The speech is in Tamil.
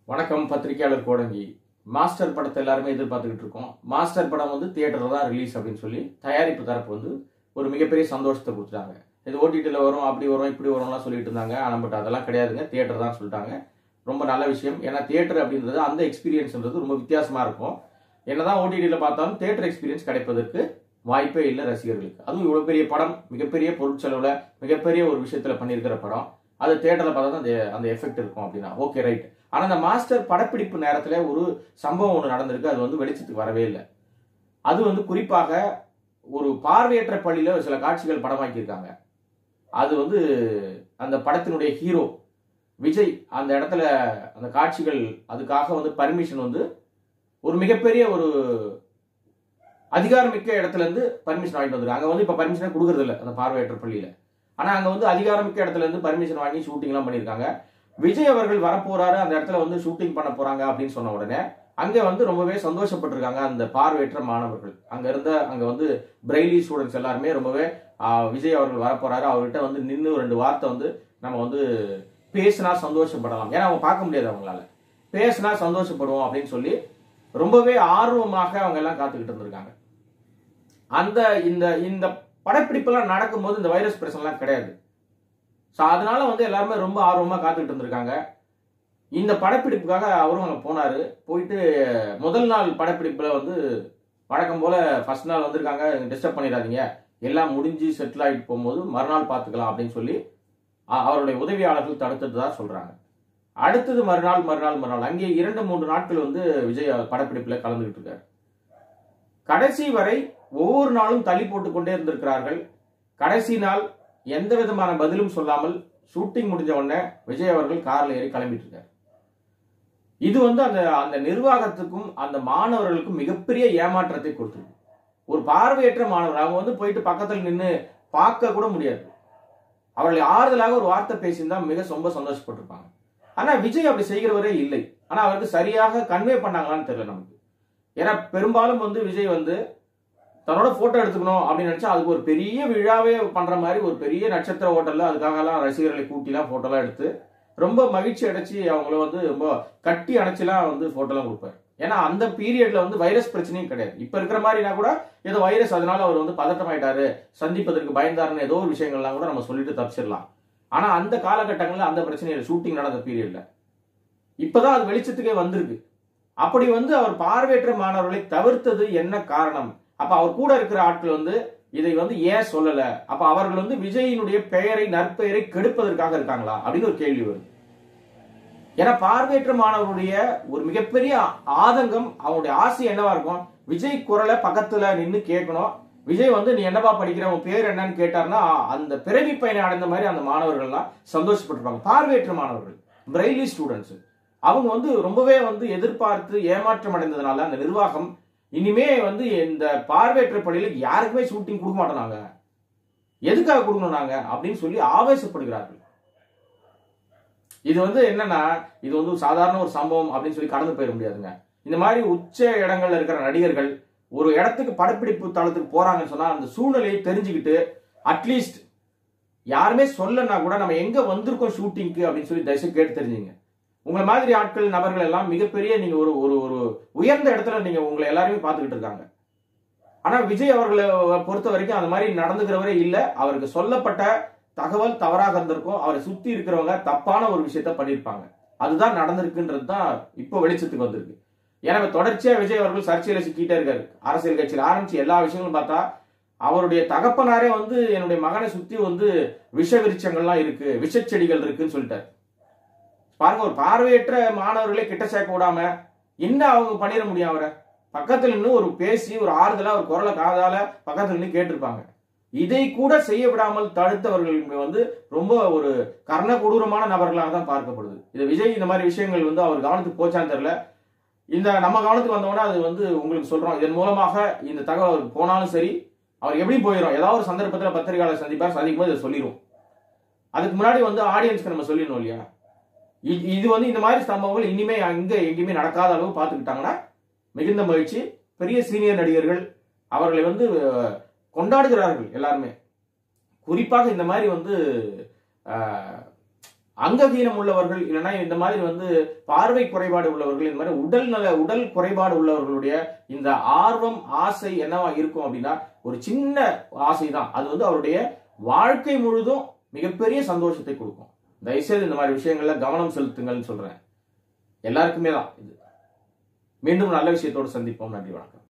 வணக்கம் பத்திரிகையாளர் கோடங்கி மாஸ்டர் படத்தை எல்லாருமே எதிர்பார்த்துக்கிட்டு இருக்கோம் மாஸ்டர் படம் வந்து தியேட்டரில் தான் ரிலீஸ் அப்படின்னு சொல்லி தயாரிப்பு தரப்பு வந்து ஒரு மிகப்பெரிய சந்தோஷத்தை கொடுத்துட்டாங்க இது ஓடிடியில் வரும் அப்படி வரும் இப்படி வரும்லாம் சொல்லிட்டு இருந்தாங்க ஆனால் பட் அதெல்லாம் கிடையாதுங்க தியேட்டர் தான் சொல்லிட்டாங்க ரொம்ப நல்ல விஷயம் ஏன்னா தியேட்டர் அப்படின்றது அந்த எக்ஸ்பீரியன்ஸ்ன்றது ரொம்ப வித்தியாசமாக இருக்கும் என்னதான் ஓடிடியில் பார்த்தாலும் தியேட்டர் எக்ஸ்பீரியன்ஸ் கிடைப்பதற்கு வாய்ப்பே இல்லை ரசிகர்களுக்கு அதுவும் இவ்வளோ பெரிய படம் மிகப்பெரிய பொருட்செலவில் மிகப்பெரிய ஒரு விஷயத்தில் பண்ணியிருக்கிற படம் அது தியேட்டரில் பார்த்தா தான் அந்த அந்த எஃபெக்ட் இருக்கும் அப்படின்னா ஓகே ரைட் ஆனால் அந்த மாஸ்டர் படப்பிடிப்பு நேரத்தில் ஒரு சம்பவம் ஒன்று நடந்திருக்கு அது வந்து வெளிச்சத்துக்கு வரவே இல்லை அது வந்து குறிப்பாக ஒரு பார்வையற்ற பள்ளியில் சில காட்சிகள் படமாக்கியிருக்காங்க அது வந்து அந்த படத்தினுடைய ஹீரோ விஜய் அந்த இடத்துல அந்த காட்சிகள் அதுக்காக வந்து பர்மிஷன் வந்து ஒரு மிகப்பெரிய ஒரு அதிகாரமிக்க இடத்துல இருந்து பர்மிஷன் வாங்கிட்டு வந்துருக்கு அங்கே வந்து இப்போ பர்மிஷனே கொடுக்கறது இல்லை அந்த பார்வையற்ற பள்ளியில் ஆனால் அங்கே வந்து அதிகாரமிக்க இடத்துல இருந்து பர்மிஷன் வாங்கி ஷூட்டிங்லாம் பண்ணியிருக்காங்க விஜய் அவர்கள் வரப்போறாரு அந்த இடத்துல வந்து ஷூட்டிங் பண்ண போறாங்க அப்படின்னு சொன்ன உடனே அங்க வந்து ரொம்பவே சந்தோஷப்பட்டிருக்காங்க அந்த பார்வையற்ற மாணவர்கள் அங்க இருந்த அங்க வந்து பிரெய்லி ஸ்டூடெண்ட்ஸ் எல்லாருமே ரொம்பவே ஆஹ், விஜய் அவர்கள் வரப்போறாரு அவர்கிட்ட வந்து நின்று ரெண்டு வார்த்தை வந்து நம்ம வந்து பேசினா சந்தோஷப்படலாம் ஏன்னா அவங்க பார்க்க முடியாது அவங்களால பேசினா சந்தோஷப்படுவோம் அப்படின்னு சொல்லி ரொம்பவே ஆர்வமாக அவங்க எல்லாம் காத்துக்கிட்டு இருந்திருக்காங்க அந்த இந்த இந்த படப்பிடிப்பெல்லாம் நடக்கும்போது இந்த வைரஸ் பிரச்சனைலாம் கிடையாது ஸோ அதனால வந்து எல்லாருமே ரொம்ப ஆர்வமாக காத்துக்கிட்டு இருந்திருக்காங்க இந்த படப்பிடிப்புக்காக அவரும் அங்கே போனார் போயிட்டு முதல் நாள் படப்பிடிப்பில் வந்து வழக்கம் போல் ஃபர்ஸ்ட் நாள் வந்திருக்காங்க டிஸ்டர்ப் பண்ணிடாதீங்க எல்லாம் முடிஞ்சு செட்டில் ஆகிட்டு போகும்போது மறுநாள் பார்த்துக்கலாம் அப்படின்னு சொல்லி அ- அவருடைய உதவியாளர்கள் தடுத்துட்டு தான் சொல்கிறாங்க அடுத்தது மறுநாள் மறுநாள் மறுநாள் அங்கே இரண்டு மூன்று நாட்கள் வந்து விஜய் படப்பிடிப்பில் கலந்துக்கிட்டு இருக்காரு கடைசி வரை ஒவ்வொரு நாளும் தள்ளி போட்டுக்கொண்டே இருந்திருக்கிறார்கள் கடைசி நாள் எந்த விதமான பதிலும் சொல்லாமல் ஷூட்டிங் முடிஞ்ச உடனே விஜய் அவர்கள் கார்ல ஏறி கிளம்பிட்டு இருக்காரு இது வந்து அந்த அந்த நிர்வாகத்துக்கும் அந்த மாணவர்களுக்கும் மிகப்பெரிய ஏமாற்றத்தை கொடுத்துருக்கு ஒரு பார்வையற்ற மாணவர் அவங்க வந்து போயிட்டு பக்கத்தில் நின்று பார்க்க கூட முடியாது அவர்களை ஆறுதலாக ஒரு வார்த்தை பேசியிருந்தா மிக ரொம்ப சந்தோஷப்பட்டிருப்பாங்க ஆனா விஜய் அப்படி செய்கிறவரே இல்லை ஆனா அவருக்கு சரியாக கன்வே பண்ணாங்களான்னு தெரியல நமக்கு ஏன்னா பெரும்பாலும் வந்து விஜய் வந்து தன்னோட போட்டோ எடுத்துக்கணும் அப்படின்னு நினைச்சா அதுக்கு ஒரு பெரிய விழாவே பண்ற மாதிரி ஒரு பெரிய நட்சத்திர ஹோட்டல்ல அதுக்காகலாம் ரசிகர்களை கூட்டிலாம் போட்டோலாம் எடுத்து ரொம்ப மகிழ்ச்சி அடைச்சு அவங்கள வந்து ரொம்ப கட்டி அணைச்சுலாம் வந்து போட்டோலாம் கொடுப்பாரு ஏன்னா அந்த பீரியட்ல வந்து வைரஸ் பிரச்சனையும் கிடையாது இப்ப இருக்கிற மாதிரினா கூட ஏதோ வைரஸ் அதனால அவர் வந்து பதட்டமாயிட்டாரு சந்திப்பதற்கு பயந்தாருன்னு ஏதோ ஒரு விஷயங்கள்லாம் கூட நம்ம சொல்லிட்டு தப்பிச்சிடலாம் ஆனா அந்த காலகட்டங்கள்ல அந்த பிரச்சனை ஷூட்டிங் நடந்த பீரியட்ல இப்பதான் அது வெளிச்சத்துக்கே வந்திருக்கு அப்படி வந்து அவர் பார்வையற்ற மாணவர்களை தவிர்த்தது என்ன காரணம் அப்ப அவர் கூட இருக்கிற ஆட்கள் வந்து இதை வந்து ஏன் சொல்லல அப்ப அவர்கள் வந்து விஜயினுடைய பெயரை நற்பெயரை கெடுப்பதற்காக இருக்காங்களா அப்படின்னு ஒரு கேள்வி வருது ஏன்னா பார்வையற்ற மாணவருடைய ஒரு மிகப்பெரிய ஆதங்கம் அவங்களுடைய ஆசை என்னவா இருக்கும் விஜய் குரலை பக்கத்துல நின்னு கேட்கணும் விஜய் வந்து நீ என்னவா படிக்கிற உன் பேர் என்னன்னு கேட்டார்னா அந்த பிறவி பயனை அடைந்த மாதிரி அந்த மாணவர்கள்லாம் சந்தோஷப்பட்டிருப்பாங்க பார்வையற்ற மாணவர்கள் பிரெய்லி ஸ்டூடெண்ட்ஸ் அவங்க வந்து ரொம்பவே வந்து எதிர்பார்த்து ஏமாற்றம் அடைந்ததுனால அந்த நிர்வாகம் இனிமே வந்து இந்த பார்வையற்ற பள்ளியில யாருக்குமே ஷூட்டிங் கொடுக்க மாட்டோம் நாங்க எதுக்காக கொடுக்கணும் நாங்க அப்படின்னு சொல்லி ஆவேசப்படுகிறார்கள் இது வந்து என்னன்னா இது வந்து ஒரு சாதாரண ஒரு சம்பவம் அப்படின்னு சொல்லி கடந்து போயிட முடியாதுங்க இந்த மாதிரி உச்ச இடங்கள்ல இருக்கிற நடிகர்கள் ஒரு இடத்துக்கு படப்பிடிப்பு தளத்துக்கு போறாங்கன்னு சொன்னா அந்த சூழ்நிலையை தெரிஞ்சுக்கிட்டு அட்லீஸ்ட் யாருமே சொல்லனா கூட நம்ம எங்க வந்திருக்கோம் ஷூட்டிங்க்கு அப்படின்னு சொல்லி தயவுசெய்து கேட்டு தெரிஞ்சுங்க உங்களை மாதிரி ஆட்கள் நபர்கள் எல்லாம் மிகப்பெரிய நீங்க ஒரு ஒரு ஒரு உயர்ந்த இடத்துல நீங்க உங்களை எல்லாருமே பார்த்துக்கிட்டு இருக்காங்க ஆனா விஜய் அவர்களை பொறுத்த வரைக்கும் அந்த மாதிரி நடந்துக்கிறவரே இல்ல அவருக்கு சொல்லப்பட்ட தகவல் தவறாக இருந்திருக்கும் அவரை சுத்தி இருக்கிறவங்க தப்பான ஒரு விஷயத்த பண்ணியிருப்பாங்க அதுதான் நடந்திருக்குன்றது தான் இப்போ வெளிச்சத்துக்கு வந்திருக்கு ஏன்னா இப்ப தொடர்ச்சியா விஜய் அவர்கள் சர்ச்சையில சிக்கிட்டே இருக்காரு அரசியல் கட்சியில் ஆரம்பிச்சு எல்லா விஷயங்களும் பார்த்தா அவருடைய தகப்பனாரே வந்து என்னுடைய மகனை சுத்தி வந்து விஷ விருட்சங்கள்லாம் இருக்கு விஷச்செடிகள் இருக்குன்னு சொல்லிட்டாரு பாருங்க ஒரு பார்வையற்ற மாணவர்களே கிட்ட சேர்க்க விடாம என்ன அவங்க பண்ணிட முடியும் அவரை பக்கத்துல நின்று ஒரு பேசி ஒரு ஆறுதலா ஒரு குரலை காதால பக்கத்துல நின்று கேட்டிருப்பாங்க இதை கூட செய்ய விடாமல் தடுத்தவர்கள் இங்க வந்து ரொம்ப ஒரு கர்ண கொடூரமான நபர்களாக தான் பார்க்கப்படுது இது விஜய் இந்த மாதிரி விஷயங்கள் வந்து அவர் கவனத்துக்கு போச்சான்னு தெரியல இந்த நம்ம கவனத்துக்கு வந்தோம்னா அது வந்து உங்களுக்கு சொல்றோம் இதன் மூலமாக இந்த தகவல் அவருக்கு போனாலும் சரி அவர் எப்படி போயிடும் ஏதாவது ஒரு சந்தர்ப்பத்தில் பத்திரிகையாளர் சந்திப்பார் சந்திக்கும் போது இதை சொல்லிடும் அதுக்கு முன்னாடி வந்து ஆடியன்ஸ்க்கு நம்ம சொல்லிடணும் இல்லையா இ- இது வந்து இந்த மாதிரி சம்பவங்கள் இனிமே அங்க எங்கேயுமே நடக்காத அளவு பார்த்துக்கிட்டாங்கன்னா மிகுந்த மகிழ்ச்சி பெரிய சீனியர் நடிகர்கள் அவர்களை வந்து அஹ், கொண்டாடுகிறார்கள் எல்லாருமே குறிப்பாக இந்த மாதிரி வந்து அஹ், அங்ககீனம் உள்ளவர்கள் இல்லைன்னா இந்த மாதிரி வந்து பார்வை குறைபாடு உள்ளவர்கள் இந்த மாதிரி உடல் நல உடல் குறைபாடு உள்ளவர்களுடைய இந்த ஆர்வம் ஆசை என்னவா இருக்கும் அப்படின்னா ஒரு சின்ன ஆசை தான் அது வந்து அவருடைய வாழ்க்கை முழுதும் மிகப்பெரிய சந்தோஷத்தை கொடுக்கும் தயவுசெய்து இந்த மாதிரி விஷயங்கள்ல கவனம் செலுத்துங்கள்னு சொல்றேன் எல்லாருக்குமே தான் இது மீண்டும் நல்ல விஷயத்தோடு சந்திப்போம் நன்றி வணக்கம்